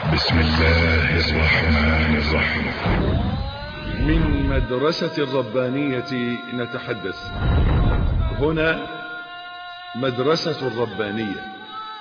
بسم الله الرحمن الرحيم من مدرسة الربانية نتحدث هنا مدرسة الربانية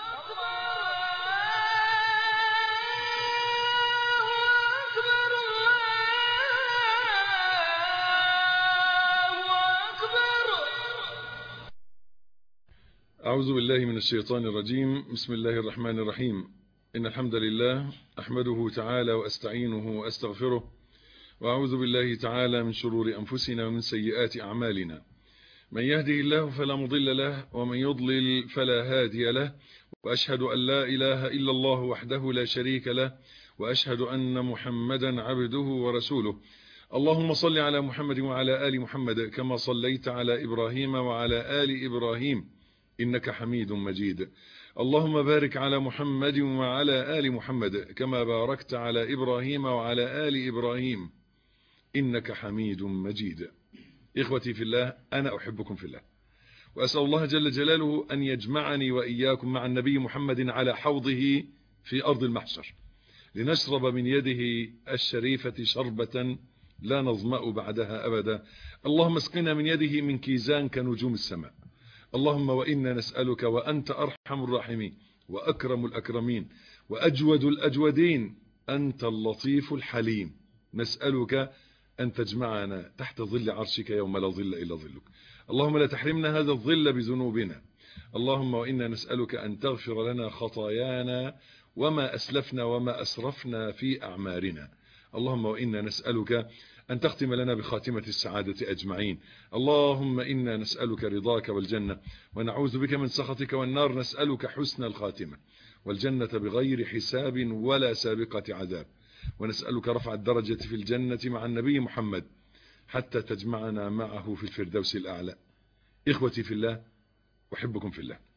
أعوذ بالله من الشيطان الرجيم بسم الله الرحمن الرحيم إن الحمد لله أحمده تعالى وأستعينه وأستغفره وأعوذ بالله تعالى من شرور أنفسنا ومن سيئات أعمالنا من يهدي الله فلا مضل له ومن يضلل فلا هادي له وأشهد أن لا إله إلا الله وحده لا شريك له وأشهد أن محمدا عبده ورسوله اللهم صل على محمد وعلى آل محمد كما صليت على إبراهيم وعلى آل إبراهيم إنك حميد مجيد اللهم بارك على محمد وعلى آل محمد كما باركت على إبراهيم وعلى آل إبراهيم إنك حميد مجيد إخوتي في الله أنا أحبكم في الله وأسأل الله جل جلاله أن يجمعني وإياكم مع النبي محمد على حوضه في أرض المحشر لنشرب من يده الشريفة شربة لا نظمأ بعدها أبدا اللهم اسقنا من يده من كيزان كنجوم السماء اللهم وإنا نسألك وأنت أرحم الراحمين وأكرم الأكرمين وأجود الأجودين أنت اللطيف الحليم نسألك أن تجمعنا تحت ظل عرشك يوم لا ظل إلا ظلك اللهم لا تحرمنا هذا الظل بذنوبنا اللهم وإنا نسألك أن تغفر لنا خطايانا وما أسلفنا وما أسرفنا في أعمارنا اللهم وإنا نسألك أن تختم لنا بخاتمة السعادة أجمعين اللهم إنا نسألك رضاك والجنة ونعوذ بك من سخطك والنار نسألك حسن الخاتمة والجنة بغير حساب ولا سابقة عذاب ونسألك رفع الدرجة في الجنة مع النبي محمد حتى تجمعنا معه في الفردوس الأعلى إخوتي في الله أحبكم في الله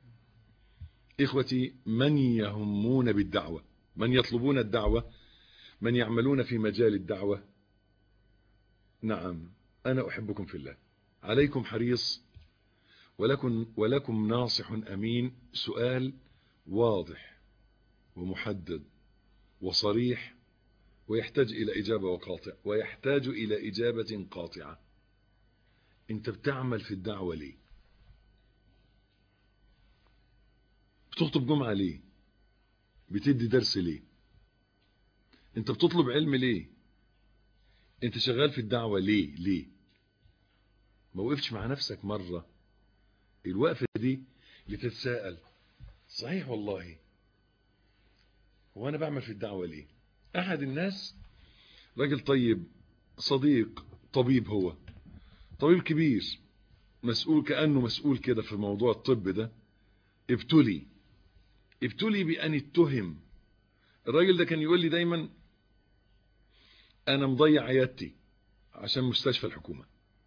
إخوتي من يهمون بالدعوة من يطلبون الدعوة من يعملون في مجال الدعوة نعم أنا أحبكم في الله عليكم حريص ولكم, ولكم ناصح أمين سؤال واضح ومحدد وصريح ويحتاج إلى إجابة وقاطع ويحتاج إلى إجابة قاطعة أنت بتعمل في الدعوة ليه بتخطب جمعة ليه بتدي درس ليه انت بتطلب علم ليه انت شغال في الدعوة ليه ليه ما وقفتش مع نفسك مرة الوقفة دي لتتساءل صحيح والله هو انا بعمل في الدعوة ليه احد الناس راجل طيب صديق طبيب هو طبيب كبير مسؤول كأنه مسؤول كده في موضوع الطب ده ابتلي ابتلي بأن اتهم الراجل ده كان يقول لي دايما انا مضيع عيادتي عشان مستشفى الحكومة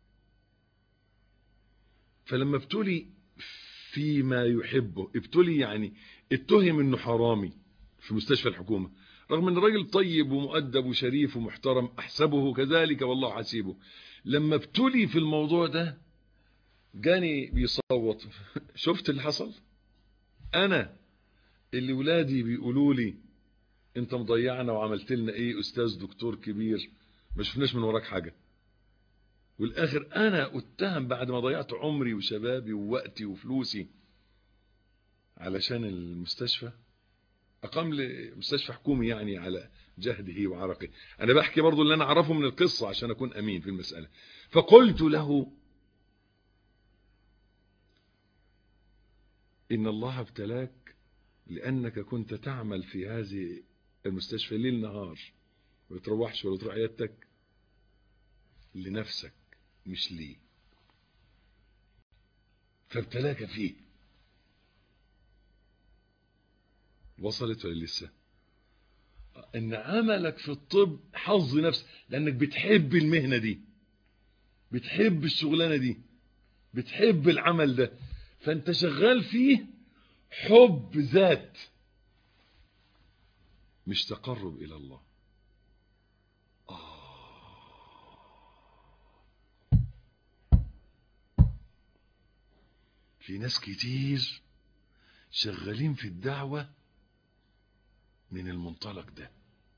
فلما ابتلي فيما يحبه ابتلي يعني اتهم انه حرامي في مستشفى الحكومة رغم ان الراجل طيب ومؤدب وشريف ومحترم احسبه كذلك والله حسيبه لما ابتلي في الموضوع ده جاني بيصوت شفت اللي حصل انا اللي ولادي بيقولوا لي انت مضيعنا وعملت لنا ايه استاذ دكتور كبير ما شفناش من وراك حاجة والاخر انا اتهم بعد ما ضيعت عمري وشبابي ووقتي وفلوسي علشان المستشفى اقام لي مستشفى حكومي يعني على جهده وعرقه انا بحكي برضو اللي انا اعرفه من القصة عشان اكون امين في المسألة فقلت له ان الله ابتلاك لانك كنت تعمل في هذه المستشفى ليل نهار ما بتروحش ولا تروح عيادتك لنفسك مش ليه فابتلاك فيه وصلت ولا لسه ان عملك في الطب حظ نفس لانك بتحب المهنة دي بتحب الشغلانة دي بتحب العمل ده فانت شغال فيه حب ذات مش تقرب إلى الله في ناس كتير شغالين في الدعوة من المنطلق ده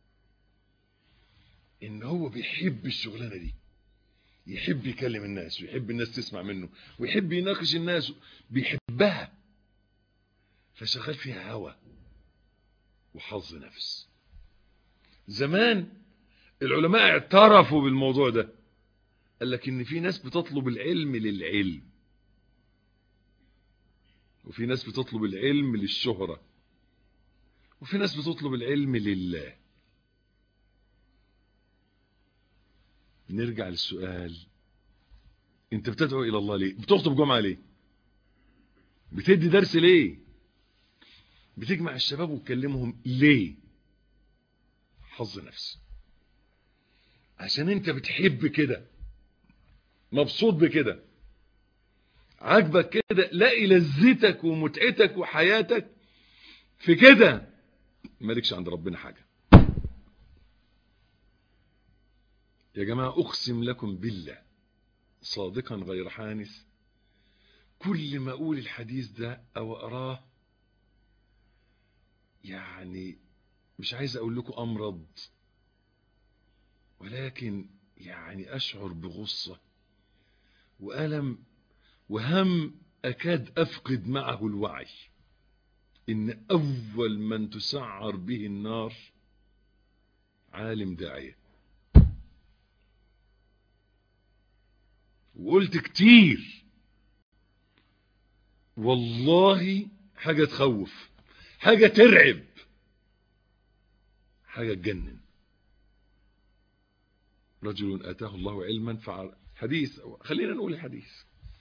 ان هو بيحب الشغلانه دي يحب يكلم الناس ويحب الناس تسمع منه ويحب يناقش الناس بيحبها فشغال فيها هوى وحظ نفس زمان العلماء اعترفوا بالموضوع ده قال لك ان في ناس بتطلب العلم للعلم وفي ناس بتطلب العلم للشهرة وفي ناس بتطلب العلم لله نرجع للسؤال انت بتدعو الى الله ليه بتخطب جمعة ليه بتدي درس ليه بتجمع الشباب وتكلمهم ليه حظ نفس عشان انت بتحب كده مبسوط بكده عاجبك كده لاقي لذتك ومتعتك وحياتك في كده مالكش عند ربنا حاجة يا جماعة أقسم لكم بالله صادقا غير حانث كل ما أقول الحديث ده أو أراه يعني مش عايز أقول لكم أمرض ولكن يعني أشعر بغصة وألم وهم أكاد أفقد معه الوعي إن أول من تسعر به النار عالم داعية وقلت كتير والله حاجة تخوف حاجة ترعب حاجة تجنن رجل آتاه الله علما فعل حديث خلينا نقول الحديث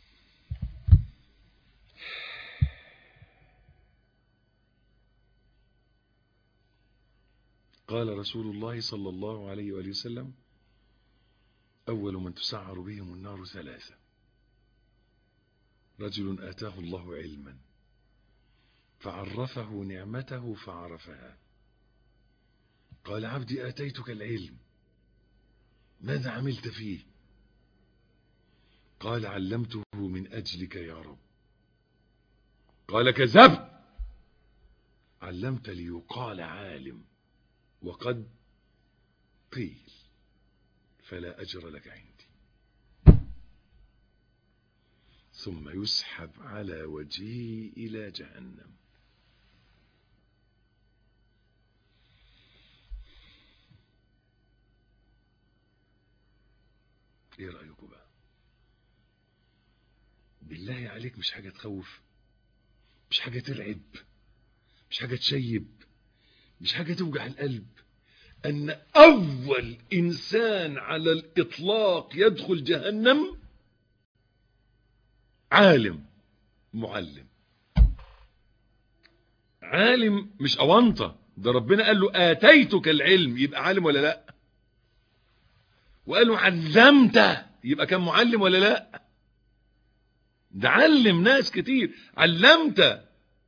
قال رسول الله صلى الله عليه وآله وسلم أول من تسعر بهم النار ثلاثة رجل آتاه الله علما فعرفه نعمته فعرفها قال عبدي آتيتك العلم ماذا عملت فيه قال علمته من أجلك يا رب قال كذبت علمت ليقال عالم وقد قيل فلا أجر لك عندي ثم يسحب على وجهه إلى جهنم ايه رأيكم بقى بالله عليك مش حاجة تخوف مش حاجة ترعب مش حاجة تشيب مش حاجة توجع القلب أن أول إنسان على الإطلاق يدخل جهنم عالم معلم عالم مش أونطة ده ربنا قال له آتيتك العلم يبقى عالم ولا لا وقال له علمته يبقى كان معلم ولا لا ده علم ناس كتير علمته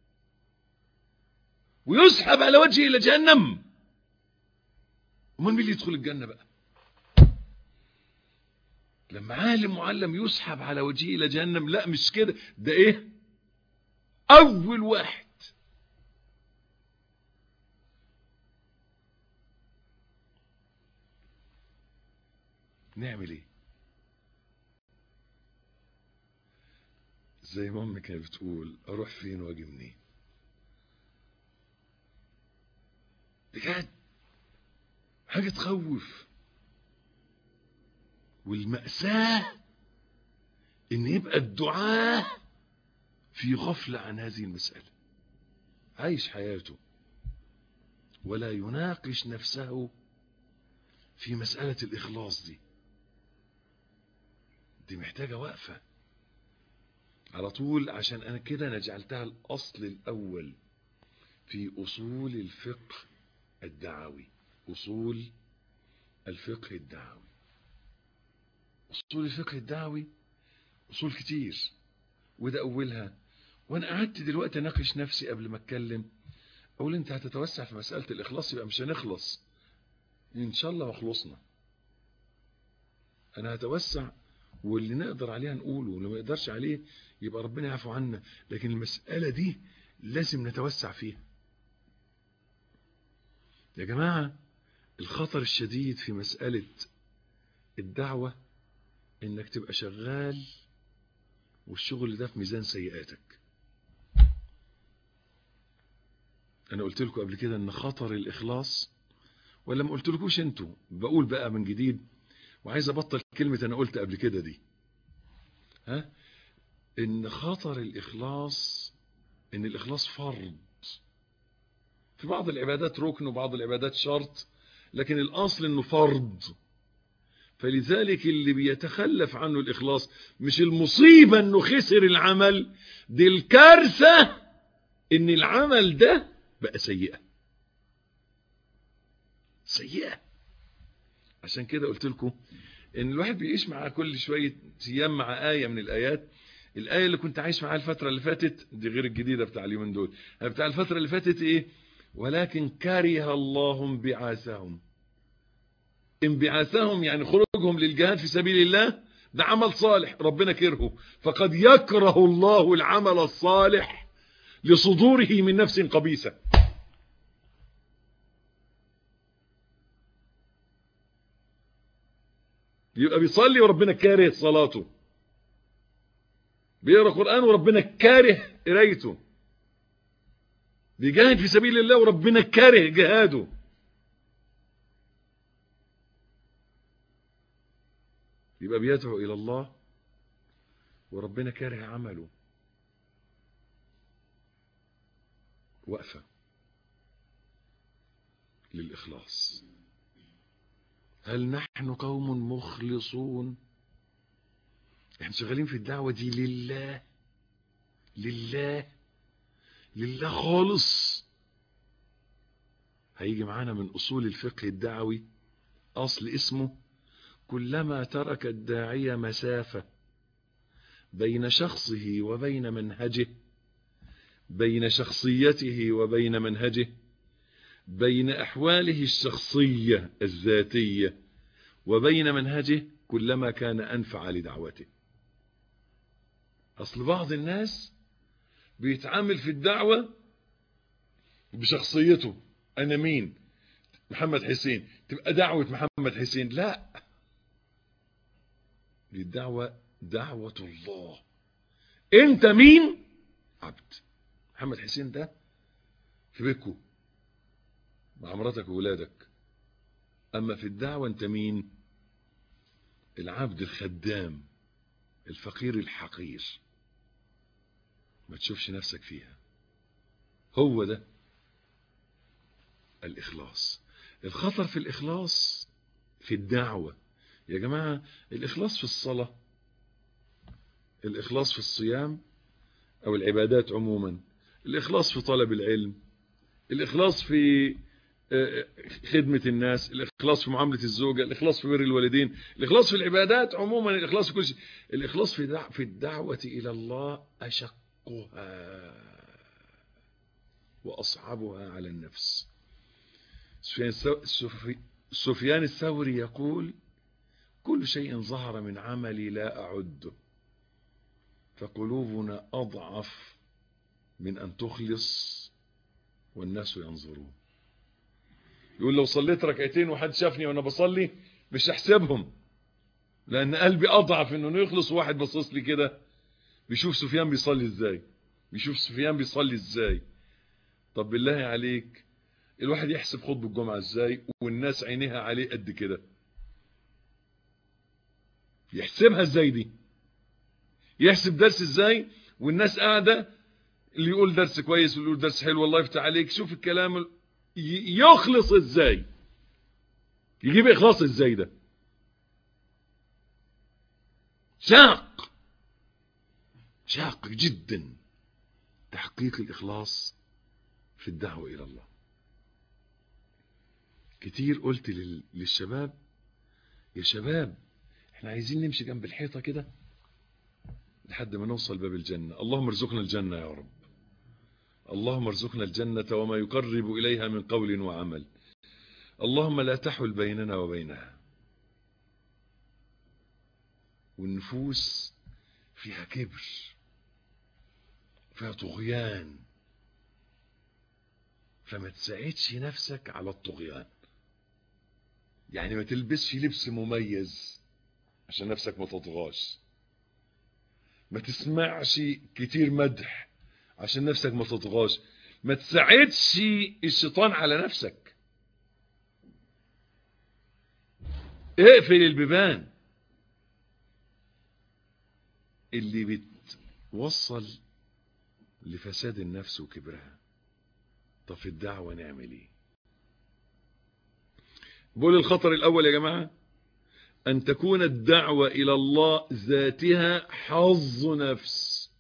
ويسحب على وجهه إلى جهنم امال مين اللي يدخل الجنة بقى لما عالم معلم يسحب على وجهه إلى جهنم لا مش كده ده ايه اول واحد نعمل ايه زي ما امي كانت بتقول اروح فين واجي منين بجد حاجة تخوف والمأساة ان يبقى الدعاء في غفلة عن هذه المسألة عايش حياته ولا يناقش نفسه في مسألة الإخلاص دي دي محتاجة وقفة على طول عشان أنا كده أنا جعلتها الأصل الأول في أصول الفقه الدعوي أصول الفقه الدعوي أصول الفقه الدعوي أصول كتير وده أولها وأنا قعدت دلوقتي أناقش نفسي قبل ما أتكلم أقول أنت هتتوسع في مسألة الإخلاص يبقى مش هنخلص إن شاء الله مخلصنا أنا هتوسع واللي نقدر عليه نقوله واللي ما يقدرش عليه يبقى ربنا يعفو عنا لكن المسألة دي لازم نتوسع فيها يا جماعة الخطر الشديد في مسألة الدعوة انك تبقى شغال والشغل ده في ميزان سيئاتك انا قلت لكم قبل كده ان خطر الاخلاص ولا ما قلت لكوش انتوا بقول بقى من جديد وعايز ابطل كلمة انا قلت قبل كده دي ها ان خطر الاخلاص ان الاخلاص فرض في بعض العبادات ركن وبعض العبادات شرط لكن الاصل انه فرض فلذلك اللي بيتخلف عنه الاخلاص مش المصيبة انه خسر العمل دي الكارثة ان العمل ده بقى سيئة سيئة عشان كده قلت لكم ان الواحد بيعيش مع كل شوية ايام مع آية من الآيات الآية اللي كنت عايش معاها الفترة اللي فاتت دي غير الجديدة بتاع اليومين دول بتاع الفترة اللي فاتت ايه ولكن كره الله انبعاثهم انبعاثهم يعني خروجهم للجهاد في سبيل الله ده عمل صالح ربنا كرهه فقد يكره الله العمل الصالح لصدوره من نفس قبيسة يبقى بيصلي وربنا كاره صلاته بيقرا قرآن وربنا كاره قرايته بيجاهد في سبيل الله وربنا كاره جهاده يبقى بيدعو إلى الله وربنا كاره عمله وقفة للإخلاص هل نحن قوم مخلصون احنا شغالين في الدعوة دي لله لله لله خالص هيجي معانا من أصول الفقه الدعوي أصل اسمه كلما ترك الداعية مسافة بين شخصه وبين منهجه بين شخصيته وبين منهجه بين أحواله الشخصية الذاتية وبين منهجه كلما كان أنفع لدعوته أصل بعض الناس بيتعامل في الدعوة بشخصيته أنا مين محمد حسين تبقى دعوة محمد حسين لا دي الدعوة دعوة الله انت مين عبد محمد حسين ده في بيتكو مع مراتك وولادك اما في الدعوة انت مين العبد الخدام الفقير الحقير ما تشوفش نفسك فيها هو ده الإخلاص الخطر في الإخلاص في الدعوة يا جماعة الإخلاص في الصلاة الإخلاص في الصيام أو العبادات عموما الإخلاص في طلب العلم الإخلاص في خدمة الناس الإخلاص في معاملة الزوجة الإخلاص في بر الوالدين الإخلاص في العبادات عموما الإخلاص في كل شيء الإخلاص في دع... في الدعوة إلى الله أشقها وأصعبها على النفس سفيان الثوري يقول كل شيء ظهر من عملي لا أعده فقلوبنا أضعف من أن تخلص والناس ينظرون يقول لو صليت ركعتين وحد شافني وانا بصلي مش هحسبهم لان قلبي اضعف انه يخلص واحد بصص لي كده بيشوف سفيان بيصلي ازاي بيشوف سفيان بيصلي ازاي طب بالله عليك الواحد يحسب خطبة الجمعة ازاي والناس عينيها عليه قد كده يحسبها ازاي دي يحسب درس ازاي والناس قاعدة اللي يقول درس كويس واللي يقول درس حلو والله يفتح عليك شوف الكلام يخلص ازاي يجيب اخلاص ازاي ده شاق شاق جدا تحقيق الاخلاص في الدعوة الى الله كتير قلت للشباب يا شباب احنا عايزين نمشي جنب الحيطة كده لحد ما نوصل باب الجنة اللهم ارزقنا الجنة يا رب اللهم ارزقنا الجنة وما يقرب إليها من قول وعمل اللهم لا تحل بيننا وبينها والنفوس فيها كبر فيها طغيان فما تساعدش نفسك على الطغيان يعني ما تلبسش لبس مميز عشان نفسك ما تطغاش ما تسمعش كتير مدح عشان نفسك ما تطغاش ما تساعدش الشيطان على نفسك اقفل البيبان اللي بتوصل لفساد النفس وكبرها طب في الدعوة نعمل ايه بقول الخطر الاول يا جماعة ان تكون الدعوة الى الله ذاتها حظ نفس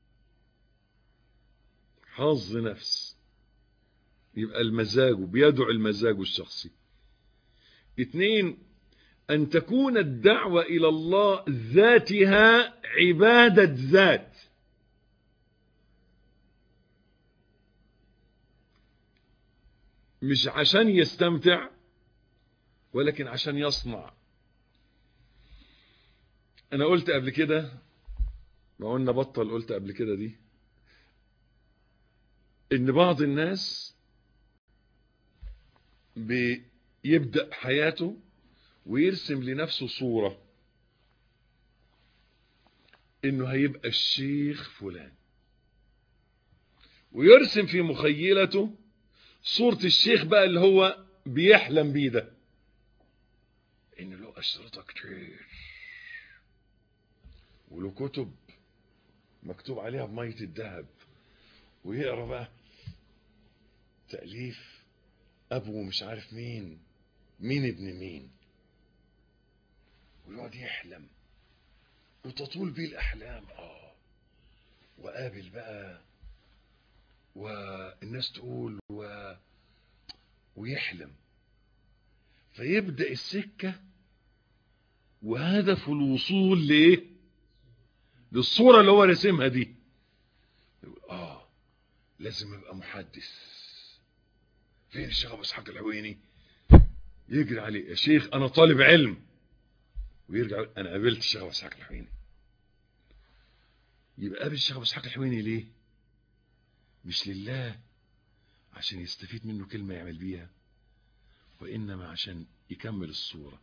حظ نفس يبقى المزاج بيدعو المزاج الشخصي اتنين ان تكون الدعوة الى الله ذاتها عبادة ذات مش عشان يستمتع ولكن عشان يصنع انا قلت قبل كده ما قلنا بطل قلت قبل كده دي ان بعض الناس بيبدأ حياته ويرسم لنفسه صورة انه هيبقى الشيخ فلان ويرسم في مخيلته صورة الشيخ بقى اللي هو بيحلم بيه ده ان له اشرطة كتير وله كتب مكتوب عليها بمية الذهب ويقرا بقى تأليف ابو مش عارف مين مين ابن مين ويقعد يحلم وتطول بيه الاحلام اه وقابل بقى والناس تقول و... ويحلم فيبدأ السكة وهدف الوصول ليه للصورة اللي هو رسمها دي يقول اه لازم ابقى محدث فين الشيخ ابو اسحاق الحويني يجري عليه يا شيخ انا طالب علم ويرجع انا قابلت الشيخ ابو اسحاق الحويني يبقى قابل الشيخ ابو اسحاق الحويني ليه مش لله عشان يستفيد منه كلمة يعمل بيها وإنما عشان يكمل الصورة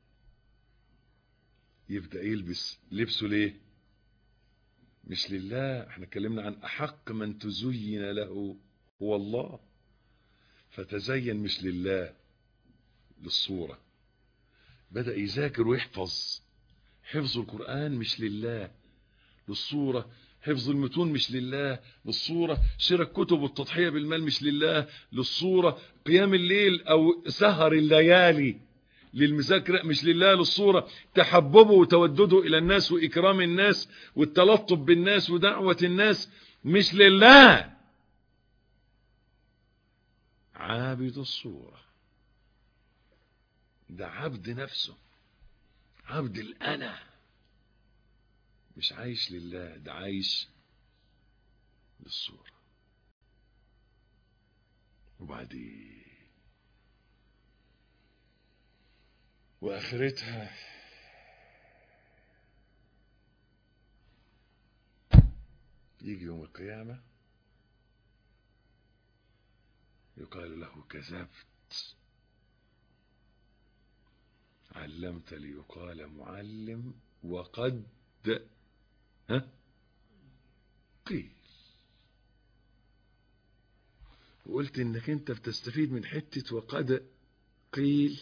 يبدأ يلبس لبسه ليه مش لله احنا اتكلمنا عن أحق من تزين له هو الله فتزين مش لله للصورة بدأ يذاكر ويحفظ حفظ القرآن مش لله للصورة حفظ المتون مش لله للصورة شراء الكتب والتضحية بالمال مش لله للصورة قيام الليل أو سهر الليالي للمذاكرة مش لله للصورة تحببه وتودده إلى الناس وإكرام الناس والتلطف بالناس ودعوة الناس مش لله عابد الصورة ده عبد نفسه عبد الأنا مش عايش لله ده عايش للصورة وبعدين واخرتها يجي يوم القيامة يقال له كذبت علمت ليقال معلم وقد ها قيل وقلت انك انت بتستفيد من حتة وقد قيل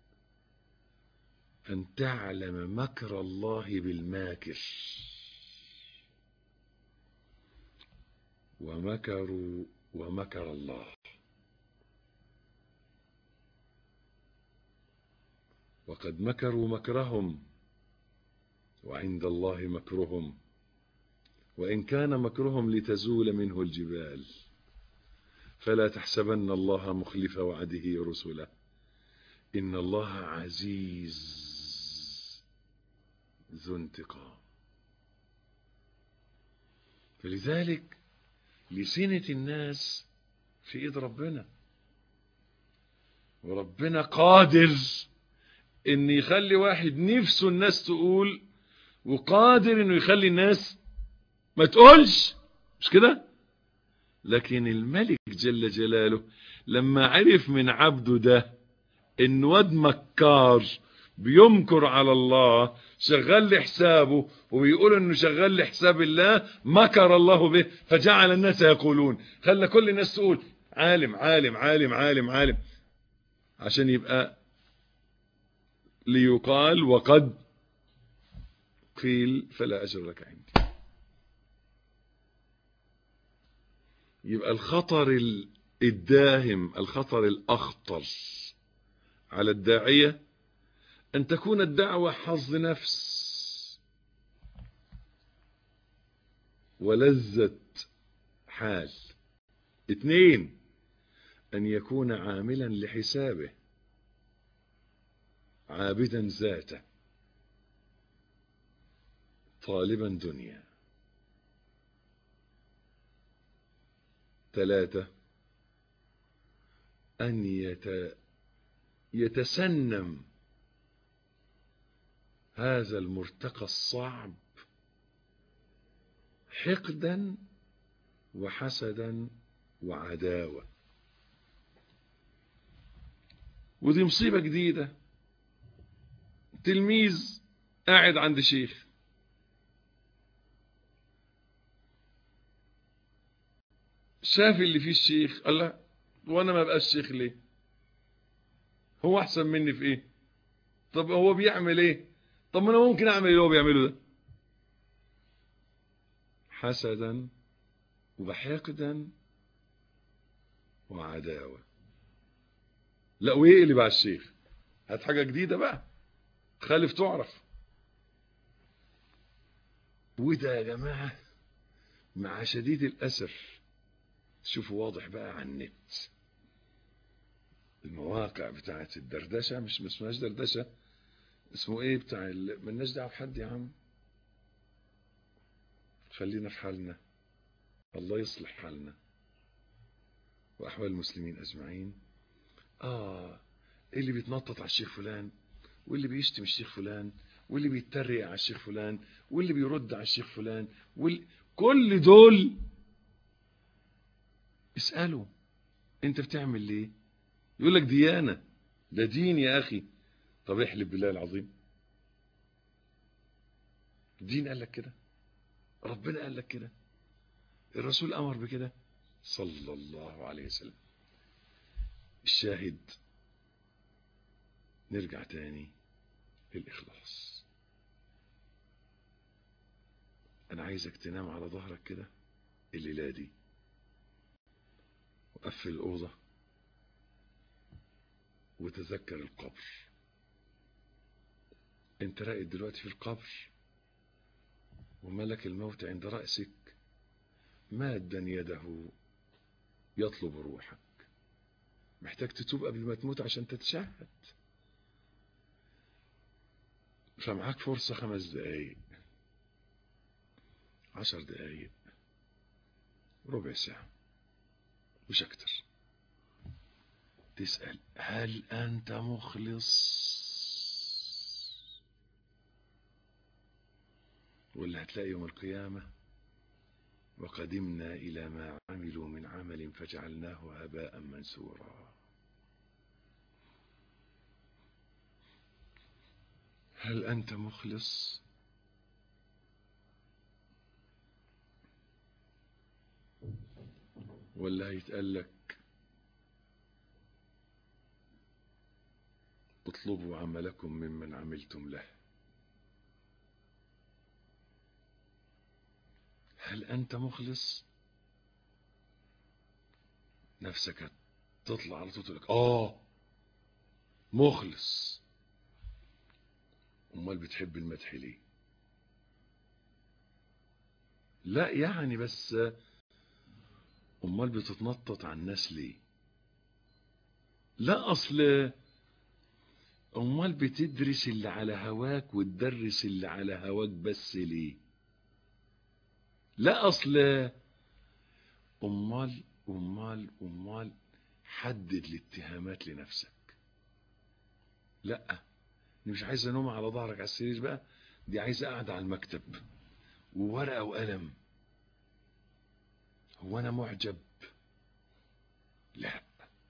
أن تعلم مكر الله بالماكر ومكروا ومكر الله وقد مكروا مكرهم وعند الله مكرهم وإن كان مكرهم لتزول منه الجبال فلا تحسبن الله مخلف وعده رسله إن الله عزيز ذو انتقام فلذلك لسنة الناس في ايد ربنا وربنا قادر ان يخلي واحد نفسه الناس تقول وقادر انه يخلي الناس ما تقولش مش كده لكن الملك جل جلاله لما عرف من عبده ده ان واد مكار بيمكر على الله شغال لحسابه وبيقول انه شغال لحساب الله مكر الله به فجعل الناس يقولون خلى كل الناس تقول عالم عالم عالم عالم عالم عشان يبقى ليقال وقد قيل فلا أجر لك عندي يبقى الخطر الداهم الخطر الأخطر على الداعية أن تكون الدعوة حظ نفس ولذة حال اثنين أن يكون عاملا لحسابه عابدا ذاته طالبا دنيا ثلاثة أن يت... يتسنم هذا المرتقى الصعب حقدا وحسدا وعداوة ودي مصيبة جديدة تلميذ قاعد عند شيخ شاف اللي فيه الشيخ قال لا وانا ما بقاش شيخ ليه هو احسن مني في ايه طب هو بيعمل ايه طب ما انا ممكن اعمل اللي هو بيعمله ده حسدا وحقدا وعداوة لا ويقلب على الشيخ هات حاجة جديدة بقى خالف تعرف وده يا جماعة مع شديد الأسف شوفوا واضح بقى على النت المواقع بتاعت الدردشة مش ما اسمهاش دردشة اسمه ايه بتاع ال... ملناش دعوه بحد يا عم خلينا في حالنا الله يصلح حالنا واحوال المسلمين اجمعين اه اللي بيتنطط على الشيخ فلان واللي بيشتم الشيخ فلان واللي بيتريق على الشيخ فلان واللي بيرد على الشيخ فلان واللي كل دول اسأله انت بتعمل ليه يقول لك ديانة ده دين يا اخي طب احلف بالله العظيم الدين قال لك كده ربنا قال لك كده الرسول امر بكده صلى الله عليه وسلم الشاهد نرجع تاني للإخلاص أنا عايزك تنام على ظهرك كده الليلة دي وقفل الأوضة وتذكر القبر انت راقد دلوقتي في القبر وملك الموت عند رأسك مادا يده يطلب روحك محتاج تتوب قبل ما تموت عشان تتشهد فمعاك فرصة خمس دقايق عشر دقايق ربع ساعة مش أكتر تسأل هل أنت مخلص ولا هتلاقي يوم القيامة وقدمنا إلى ما عملوا من عمل فجعلناه هباء منثورا هل أنت مخلص ولا هيتقال لك اطلبوا عملكم ممن عملتم له هل أنت مخلص نفسك تطلع على طول تقول لك آه مخلص امال بتحب المدح ليه لا يعني بس امال بتتنطط على الناس ليه لا اصل امال بتدرس اللي على هواك وتدرس اللي على هواك بس ليه لا اصل امال امال امال حدد الاتهامات لنفسك لا دي مش عايزه نوم على ظهرك على السرير بقى دي عايزه قاعده على المكتب وورقه وقلم هو انا معجب لا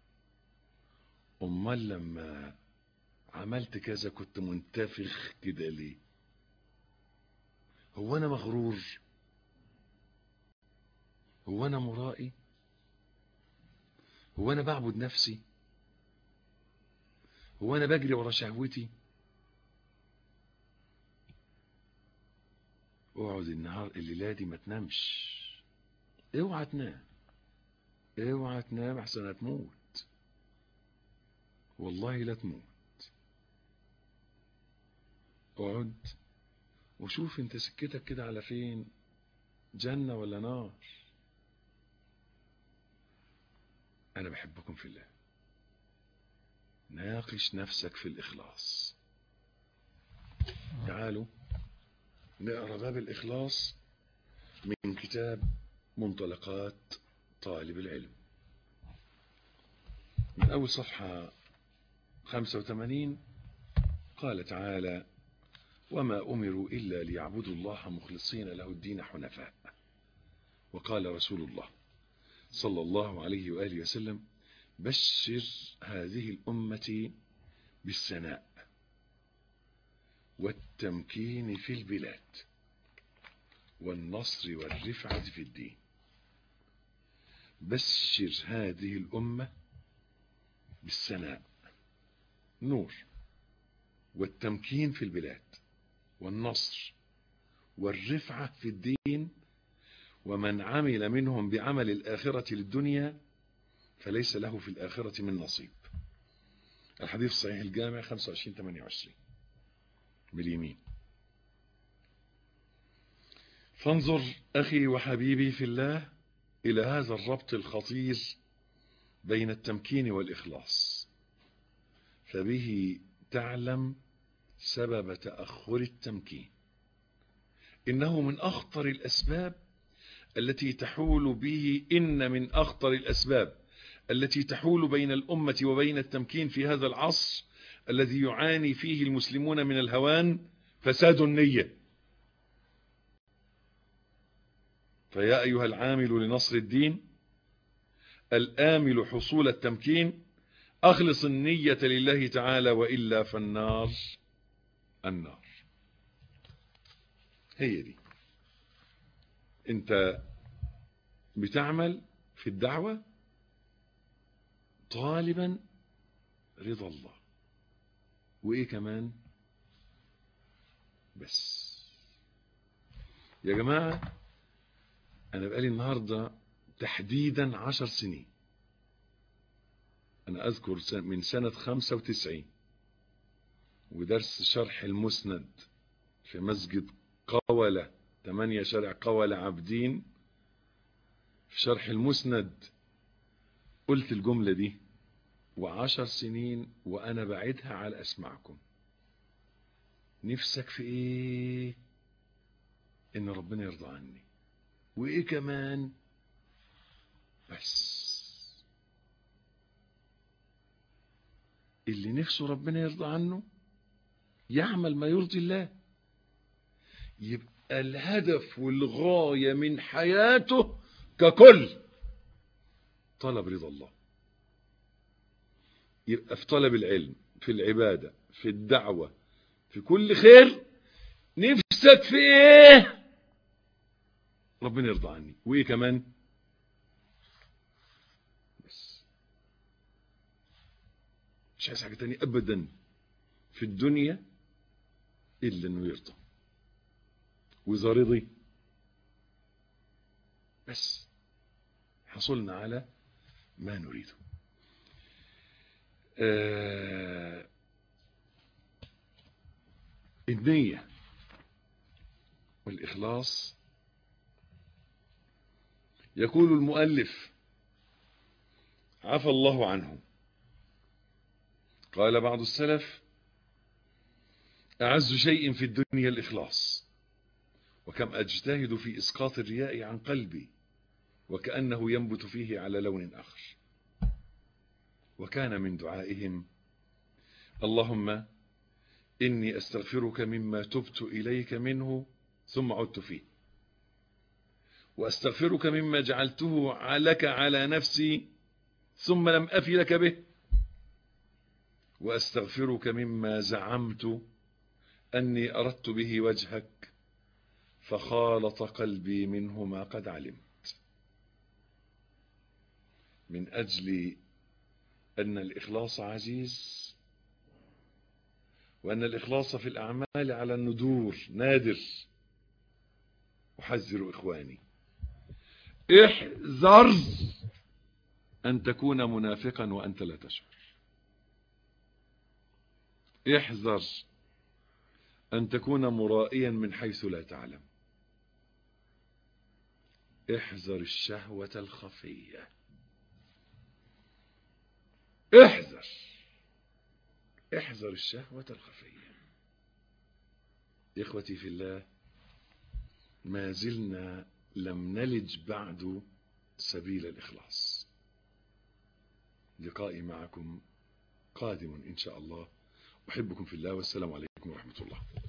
امال لما عملت كذا كنت منتفخ كده ليه هو انا مغرور هو انا مرائي هو انا بعبد نفسي هو انا بجري ورا شهوتي اقعد النهار الليله دي ما تنامش اوعى تنام اوعى تنام احسن هتموت والله لا تموت اقعد وشوف انت سكتك كده على فين جنة ولا نار انا بحبكم في الله ناقش نفسك في الاخلاص تعالوا نقرا باب الاخلاص من كتاب منطلقات طالب العلم من اول صفحه 85 قال تعالى وما امروا الا ليعبدوا الله مخلصين له الدين حنفاء وقال رسول الله صلى الله عليه واله وسلم بشر هذه الامه بالسناء والتمكين في البلاد والنصر والرفعه في الدين بشر هذه الامه بالسناء نور والتمكين في البلاد والنصر والرفعة في الدين ومن عمل منهم بعمل الآخرة للدنيا فليس له في الآخرة من نصيب الحديث الصحيح الجامع 25-28 باليمين فانظر أخي وحبيبي في الله إلى هذا الربط الخطير بين التمكين والإخلاص فبه تعلم سبب تأخر التمكين إنه من أخطر الأسباب التي تحول به إن من أخطر الأسباب التي تحول بين الأمة وبين التمكين في هذا العصر الذي يعاني فيه المسلمون من الهوان فساد النية فيا أيها العامل لنصر الدين الآمل حصول التمكين أخلص النية لله تعالى وإلا فالنار النار هي دي انت بتعمل في الدعوة طالبا رضا الله وايه كمان بس يا جماعة انا بقالي النهاردة تحديدا عشر سنين انا اذكر من سنة خمسة وتسعين ودرس شرح المسند في مسجد قولة ثمانية شارع قولة عابدين في شرح المسند قلت الجملة دي وعشر سنين وأنا بعدها على أسمعكم نفسك في إيه إن ربنا يرضى عني وإيه كمان بس اللي نفسه ربنا يرضى عنه يعمل ما يرضي الله يبقى الهدف والغاية من حياته ككل طلب رضا الله يبقى في طلب العلم في العبادة في الدعوة في كل خير نفسك في ايه ربنا يرضى عني وايه كمان بس مش عايز حاجة تانية ابدا في الدنيا الا انه يرضى واذا رضي بس حصلنا على ما نريده آه النية والإخلاص يقول المؤلف عفى الله عنه قال بعض السلف أعز شيء في الدنيا الإخلاص وكم أجتهد في إسقاط الرياء عن قلبي وكأنه ينبت فيه على لون آخر وكان من دعائهم اللهم إني أستغفرك مما تبت إليك منه ثم عدت فيه وأستغفرك مما جعلته لك على نفسي ثم لم أفي لك به وأستغفرك مما زعمت أني أردت به وجهك فخالط قلبي منه ما قد علمت من أجل أن الإخلاص عزيز وأن الإخلاص في الأعمال على الندور نادر أحذر إخواني احذر أن تكون منافقا وأنت لا تشعر احذر أن تكون مرائيا من حيث لا تعلم احذر الشهوة الخفية احذر احذر الشهوة الخفية إخوتي في الله ما زلنا لم نلج بعد سبيل الإخلاص لقائي معكم قادم إن شاء الله أحبكم في الله والسلام عليكم ورحمة الله